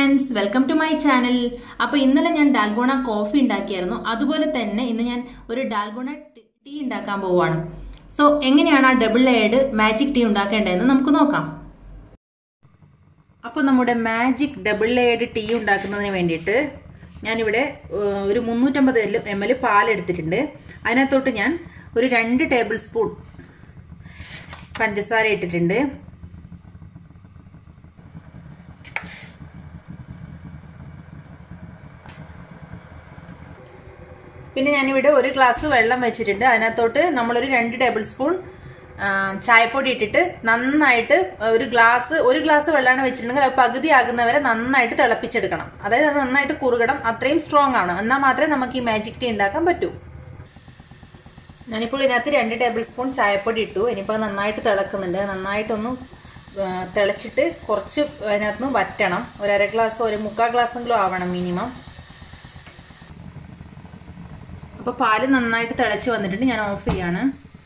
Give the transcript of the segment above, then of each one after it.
friends welcome to my channel അപ്പൊ ഇന്നലെ ഞാൻ ഡാൽഗോണ കോഫി ഉണ്ടാക്കിയായിരുന്നു അതുപോലെ തന്നെ ഇന്ന് ഞാൻ ഒരു ഡാൽഗോണ ടീ ഉണ്ടാക്കാൻ പോവുകയാണ് സോ എങ്ങനെയാണ് ആ ഡബിൾ ലെയർഡ് മാജിക് ടീ ഉണ്ടാക്കേണ്ടതെന്ന് നമുക്ക് നോക്കാം അപ്പോൾ നമ്മുടെ മാജിക് ഡബിൾ ലെയർഡ് ടീ ഉണ്ടാക്കുന്നതിന് വേണ്ടിയിട്ട് ഞാനിവിടെ ഏഹ്, ഒരു മുന്നൂറ്റമ്പത് എം എൽ പാലെടുത്തിട്ടുണ്ട് അതിനകത്തോട്ട് ഞാൻ ഒരു രണ്ട് ടേബിൾ സ്പൂൺ പഞ്ചസാര ഇട്ടിട്ടുണ്ട് പിന്നെ ഞാനിവിടെ ഒരു ഗ്ലാസ് വെള്ളം വെച്ചിട്ടുണ്ട് അതിനകത്തോട്ട് നമ്മളൊരു രണ്ട് ടേബിൾ സ്പൂൺ ആ, ചായപ്പൊടി ഇട്ടിട്ട് നന്നായിട്ട് ഒരു ഗ്ലാസ് ഒരു ഗ്ലാസ് വെള്ളമാണ് വെച്ചിട്ടുണ്ടെങ്കിൽ അത് പകുതി ആകുന്നവരെ നന്നായിട്ട് തിളപ്പിച്ചെടുക്കണം അതായത് അത് നന്നായിട്ട് കുറുകണം അത്രയും സ്ട്രോങ് ആണ് എന്നാൽ മാത്രമേ നമുക്ക് ഈ മാജിക് ടീ ഉണ്ടാക്കാൻ പറ്റൂ ഞാനിപ്പോൾ ഇതിനകത്ത് രണ്ട് ടേബിൾ സ്പൂൺ ചായപ്പൊടി ഇട്ടു ഇനിയിപ്പോൾ അത് നന്നായിട്ട് തിളക്കുന്നുണ്ട് നന്നായിട്ടൊന്ന് ആ, തിളച്ചിട്ട് കുറച്ച് അതിനകത്ത് നിന്ന് വറ്റണം ഒരു അര ഗ്ലാസ് ഒരു മുക്കാൽ ഗ്ലാസ്സെങ്കിലും ആവണം മിനിമം അപ്പൊ പാല് നന്നായിട്ട് തിളച്ച് വന്നിട്ടുണ്ട് ഞാൻ ഓഫ് ചെയ്യാണ്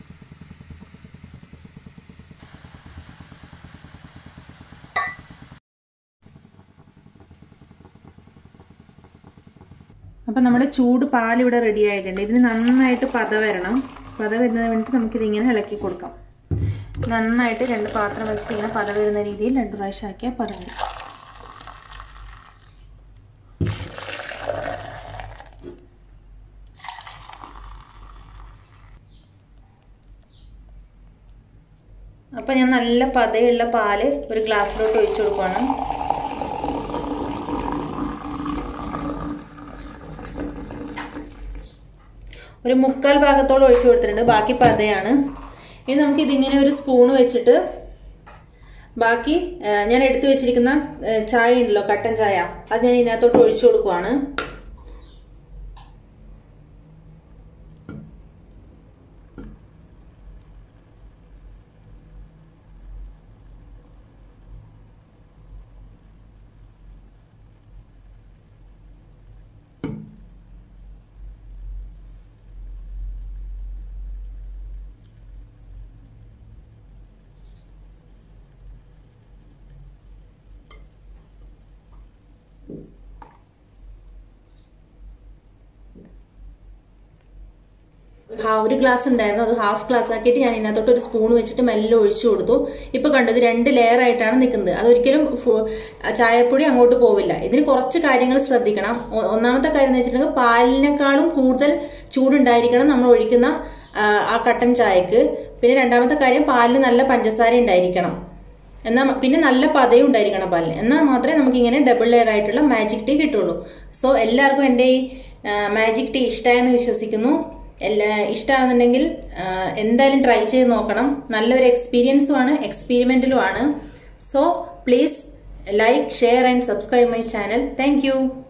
അപ്പൊ നമ്മുടെ ചൂട് പാൽ ഇവിടെ റെഡി ആയിട്ടുണ്ട് ഇതിന് നന്നായിട്ട് പത വരണം പത വരുന്നതിന് വേണ്ടിയിട്ട് നമുക്കിത് ഇങ്ങനെ ഇളക്കി കൊടുക്കാം നന്നായിട്ട് രണ്ട് പാത്രം വെച്ചിട്ട് ഇങ്ങനെ പത വരുന്ന രീതിയിൽ രണ്ട് പ്രാവശ്യം ആക്കിയാൽ പത വരും അപ്പൊ ഞാൻ നല്ല പതയുള്ള പാല് ഒരു ഗ്ലാസ്സിലോട്ട് ഒഴിച്ചു കൊടുക്കുകയാണ് ഒരു മുക്കാൽ ഭാഗത്തോളം ഒഴിച്ചു കൊടുത്തിട്ടുണ്ട് ബാക്കി പതയാണ് ഇനി നമുക്ക് ഇതിങ്ങനെ ഒരു സ്പൂൺ വെച്ചിട്ട് ബാക്കി ആ, ഞാൻ എടുത്തു വെച്ചിരിക്കുന്ന ആ, ചായ ഉണ്ടല്ലോ കട്ടൻ ചായ അത് ഞാൻ ഇതിനകത്തോട്ട് ഒഴിച്ചു കൊടുക്കുവാണ് ഹാ- ഒരു ഗ്ലാസ് ഉണ്ടായിരുന്നു അത് ഹാഫ് ഗ്ലാസ് ആക്കിയിട്ട് ഞാൻ ഇതിനകത്തോട്ട് ഒരു സ്പൂൺ വെച്ചിട്ട് മെല്ലെ ഒഴിച്ചു കൊടുത്തു ഇപ്പൊ കണ്ടത് രണ്ട് ലെയർ ആയിട്ടാണ് നിൽക്കുന്നത് അതൊരിക്കലും ഫു- ചായപ്പൊടി അങ്ങോട്ട് പോവില്ല ഇതിന് കുറച്ച് കാര്യങ്ങൾ ശ്രദ്ധിക്കണം ഒ- ഒന്നാമത്തെ കാര്യം എന്ന് വെച്ചിട്ടുണ്ടെങ്കിൽ പാലിനേക്കാളും കൂടുതൽ ചൂടുണ്ടായിരിക്കണം നമ്മൾ ഒഴിക്കുന്ന ആ, ആ കട്ടൻ ചായക്ക് പിന്നെ രണ്ടാമത്തെ കാര്യം പാലിന് നല്ല പഞ്ചസാര ഉണ്ടായിരിക്കണം എന്നാൽ പിന്നെ നല്ല പതയും ഉണ്ടായിരിക്കണം പാലിന് എന്നാൽ മാത്രമേ നമുക്ക് ഇങ്ങനെ ഡബിൾ ലെയർ ആയിട്ടുള്ള മാജിക് ടീ കിട്ടുള്ളൂ സോ എല്ലാവർക്കും എൻ്റെ ഈ മാജിക് ടീ ഇഷ്ടമായെന്ന് വിശ്വസിക്കുന്നു എല്ലാ ഇഷ്ടമാകുന്നുണ്ടെങ്കിൽ ആ, എന്തായാലും ട്രൈ ചെയ്ത് നോക്കണം നല്ലൊരു എക്സ്പീരിയൻസും ആണ് എക്സ്പീരിമെന്റലും ആണ് so please like share and subscribe my channel thank